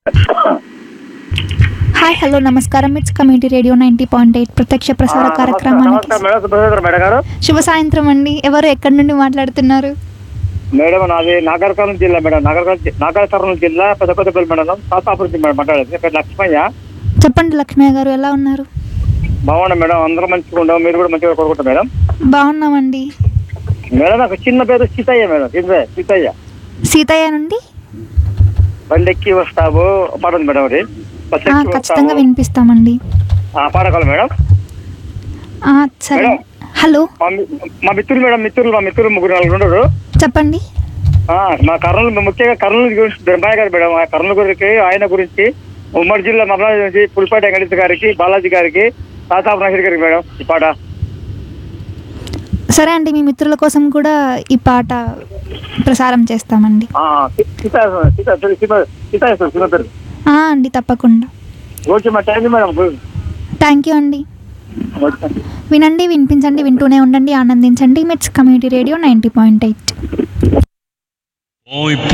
Hi hello నమస్కారం it's community radio ninety point eight ప్రత్యక్ష ప్రసార కార్యక్రమానికి నమస్కారం మేడం సుబ్రహ్మణ్యం మేడం గారు శుభ సాయంత్రం అండి ఎవరు ఎక్కడి నుండి మాట్లాడుతున్నారు మేడం నాది నాగర్కర్నూలు జిల్లా మేడం నాగర్ నాగర్కర్నూలు జిల్లా పెద్ద కొత్తపల్లి మండలం సాతాపురం నుంచి మేడం మాట్లాడేది పేరు లక్ష్మయ్య చెప్పండి లక్ష్మయ్య గారు ఎలా ఉన్నారు బాగున్నాం మేడం అందరూ మంచిగా ఉండవు మీరు కూడా మంచిగా కోరుకుంటాం మేడం బాగున్నామండి మేడం నాకు చిన్న పేరు సీతయ్య మేడం సీతయ్య సీతయ్య సీతయ్య నుండి బండెక్కి వస్తావు పాట ఉంది మేడం అది బస్ ఆ, ఎక్కి ఖచ్చితంగా వస్తావు. వినిపిస్తామండి ఆ, పాడగలం మేడం ఆ, సరే మేడం. హలో మా మి- మా మిత్రులు మేడం మిత్రులు మా మిత్రులు ముగ్గురు నలుగురు ఉండరు చెప్పండి ఆ, మా కర్నూలు ముఖ్యంగా కర్నూలు గురించి బ్రహ్మయ్య గారు మేడం ఆ కర్నూలు గురించి ఆయన గురించి ఉమ్మడి జిల్లా మమరాజు నుంచి పులిపాటి వెంకటేశ్వర గారికి బాలాజీ గారికి తాతాపు నాయుడు గారికి మేడం ఈ పాట సరే అండి మీ మిత్రుల కోసం కూడా ఈ పాట ప్రసారం చేస్తామండి ఆ, సీ- సీతా సీతా సీతా సీతా సీతా పేరు ఆ, అండి తప్పకుండా ఓకే మా thank you madam thank you అండి ఓకే వినండి వినిపించండి వింటూనే ఉండండి ఆనందించండి MITS community radio ninety point eight Oi,